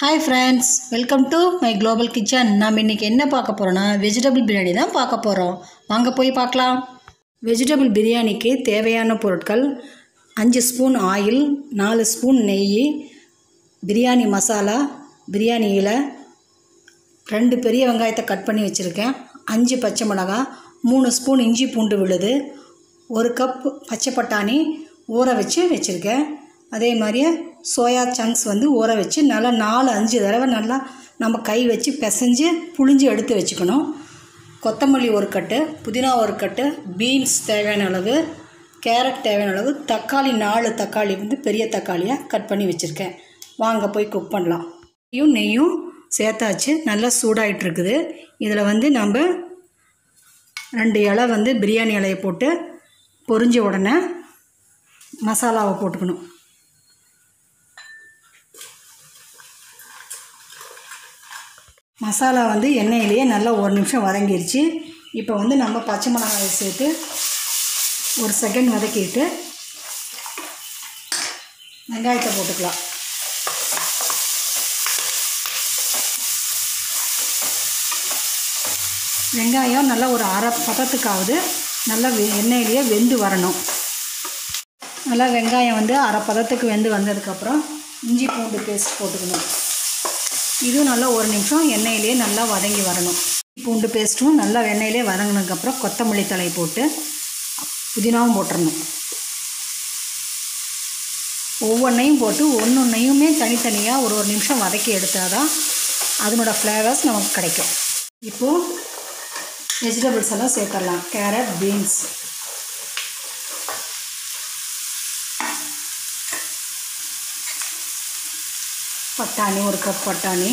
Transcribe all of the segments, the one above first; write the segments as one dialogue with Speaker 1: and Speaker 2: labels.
Speaker 1: hi friends welcome to my global kitchen நம்ம இன்றைக்கி என்ன பார்க்க போகிறோன்னா வெஜிடபிள் பிரியாணி தான் பார்க்க போகிறோம் வாங்க போய் பார்க்கலாம் வெஜிடபிள் பிரியாணிக்கு தேவையான பொருட்கள் அஞ்சு ஸ்பூன் ஆயில் நாலு ஸ்பூன் நெய் பிரியாணி மசாலா பிரியாணி இலை ரெண்டு பெரிய வெங்காயத்தை கட் பண்ணி வச்சுருக்கேன் அஞ்சு பச்சை மிளகாய் மூணு ஸ்பூன் இஞ்சி பூண்டு விழுது ஒரு கப் பச்சை பட்டாணி ஊற வச்சு வச்சுருக்கேன் அதே மாதிரியே சோயா சங்க்ஸ் வந்து ஊற வச்சு நல்லா நாலு அஞ்சு தடவை நல்லா நம்ம கை வச்சு பிசைஞ்சு புழிஞ்சு எடுத்து வச்சுக்கணும் கொத்தமல்லி ஒரு கட்டு புதினா ஒரு கட்டு பீன்ஸ் தேவையான அளவு கேரட் தேவையான அளவு தக்காளி நாலு தக்காளி வந்து பெரிய தக்காளியாக கட் பண்ணி வச்சுருக்கேன் வாங்க போய் குக் பண்ணலாம் நெய்யும் நெய்யும் சேர்த்தாச்சு நல்லா சூடாயிட்டு இருக்குது இதில் வந்து நம்ம ரெண்டு இலை வந்து பிரியாணி இலையை போட்டு பொரிஞ்ச உடனே மசாலாவை போட்டுக்கணும் மசாலா வந்து எண்ணெயிலேயே நல்லா ஒரு நிமிஷம் வதங்கிருச்சு இப்போ வந்து நம்ம பச்சை மிளகாயை சேர்த்து ஒரு செகண்ட் வதக்கிட்டு வெங்காயத்தை போட்டுக்கலாம் வெங்காயம் நல்லா ஒரு அரை பதத்துக்காவது நல்லா வெ- எண்ணெயிலேயே வெந்து வரணும் நல்லா வெங்காயம் வந்து அரை பதத்துக்கு வெந்து வந்ததுக்கப்புறம் இஞ்சி பூண்டு பேஸ்ட் போட்டுக்கணும் இதுவும் நல்லா ஒரு நிமிஷம் எண்ணெயிலே நல்லா வதங்கி வரணும் இஞ்சி பூண்டு பேஸ்ட்டும் நல்லா எண்ணெயிலே வதங்கினதுக்கப்புறம் கொத்தமல்லி தழை போட்டு புதினாவும் போட்டுறணும் ஒவ்வொன்றையும் போட்டு ஒன்றொன்றையுமே தனித்தனியாக ஒரு ஒரு நிமிஷம் வதக்கி எடுத்தால் தான் அதனோட ஃப்ளேவர்ஸ் நமக்கு கிடைக்கும் இப்போது வெஜிடபிள்ஸ் எல்லாம் சேர்த்துடலாம் கேரட் பீன்ஸ் பட்டாணி ஒரு கப் பட்டாணி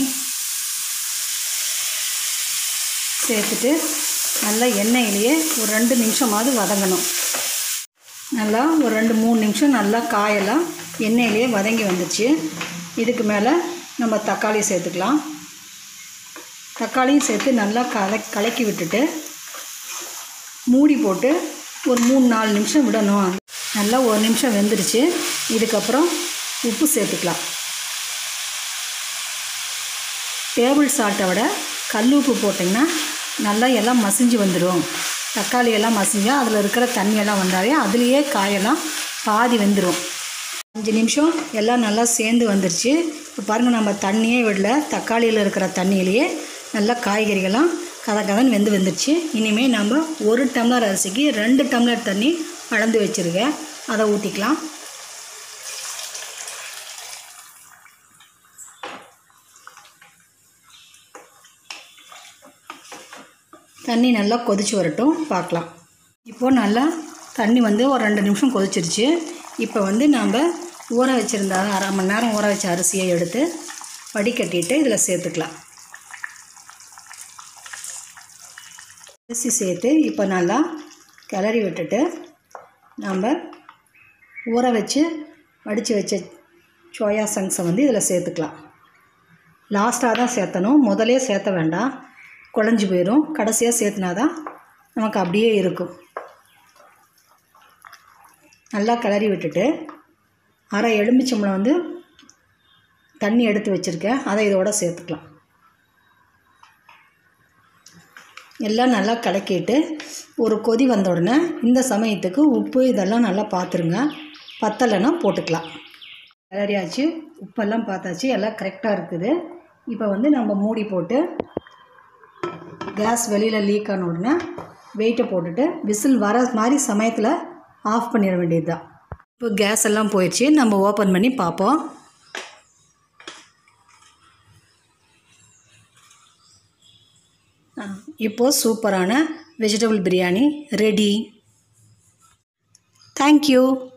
Speaker 1: சேர்த்துட்டு நல்லா எண்ணெயிலேயே ஒரு ரெண்டு நிமிஷமாவது வதங்கணும் நல்லா ஒரு ரெண்டு மூணு நிமிஷம் நல்லா காயெல்லாம் எண்ணெயிலேயே வதங்கி வந்துச்சு இதுக்கு மேலே நம்ம தக்காளி சேர்த்துக்கலாம் தக்காளியும் சேர்த்து நல்லா கல கலக்கி விட்டுட்டு மூடி போட்டு ஒரு மூணு நாலு நிமிஷம் விடணும் நல்லா ஒரு நிமிஷம் வெந்துருச்சு இதுக்கப்புறம் உப்பு சேர்த்துக்கலாம் டேபிள் சால்ட்டை விட கல் உப்பு போட்டிங்கன்னா நல்லா எல்லாம் மசிஞ்சு வந்துடும் தக்காளி எல்லாம் மசிஞ்சா அதில் இருக்கிற தண்ணியெல்லாம் வந்தாலே அதுலேயே காயெல்லாம் பாதி வெந்துடும் அஞ்சு நிமிஷம் எல்லாம் நல்லா சேர்ந்து வந்துருச்சு இப்போ பாருங்கள் நம்ம தண்ணியே விடல தக்காளியில் இருக்கிற தண்ணியிலேயே நல்லா காய்கறிகள்லாம் கத கதன்னு வெந்து வந்துருச்சு இனிமேல் நம்ம ஒரு டம்ளர் அரிசிக்கு ரெண்டு டம்ளர் தண்ணி அளந்து வச்சுருக்கேன் அதை ஊற்றிக்கலாம் தண்ணி நல்லா கொதிச்சு வரட்டும் பார்க்கலாம் இப்போது நல்லா தண்ணி வந்து ஒரு ரெண்டு நிமிஷம் கொதிச்சிருச்சு இப்போ வந்து நாம் ஊற வச்சுருந்த அரை மணி நேரம் ஊற வச்ச அரிசியை எடுத்து வடிகட்டிட்டு இதில் சேர்த்துக்கலாம் அரிசி சேர்த்து இப்போ நல்லா கிளறி விட்டுட்டு நம்ம ஊற வச்சு வடித்து வச்ச சோயா சங்ஸை வந்து இதில் சேர்த்துக்கலாம் லாஸ்ட்டாக தான் சேர்த்தணும் முதலே சேர்த்த வேண்டாம் குழஞ்சி போயிடும் கடைசியாக சேர்த்துனா தான் நமக்கு அப்படியே இருக்கும் நல்லா கிளறி விட்டுட்டு அரை எலுமிச்சம்பழம் வந்து தண்ணி எடுத்து வச்சுருக்கேன் அதை இதோட சேர்த்துக்கலாம் எல்லாம் நல்லா கலக்கிட்டு ஒரு கொதி வந்த உடனே இந்த சமயத்துக்கு உப்பு இதெல்லாம் நல்லா பார்த்துருங்க பத்தலைன்னா போட்டுக்கலாம் கிளறியாச்சு உப்பெல்லாம் பார்த்தாச்சு எல்லாம் கரெக்டாக இருக்குது இப்போ வந்து நம்ம மூடி போட்டு கேஸ் வெளியில் லீக் ஆன உடனே வெயிட்டை போட்டுட்டு விசில் வர மாதிரி சமயத்தில் ஆஃப் பண்ணிட வேண்டியது தான் இப்போ கேஸ் எல்லாம் போயிடுச்சு நம்ம ஓப்பன் பண்ணி பார்ப்போம் இப்போது சூப்பரான வெஜிடபிள் பிரியாணி ரெடி தேங்க்யூ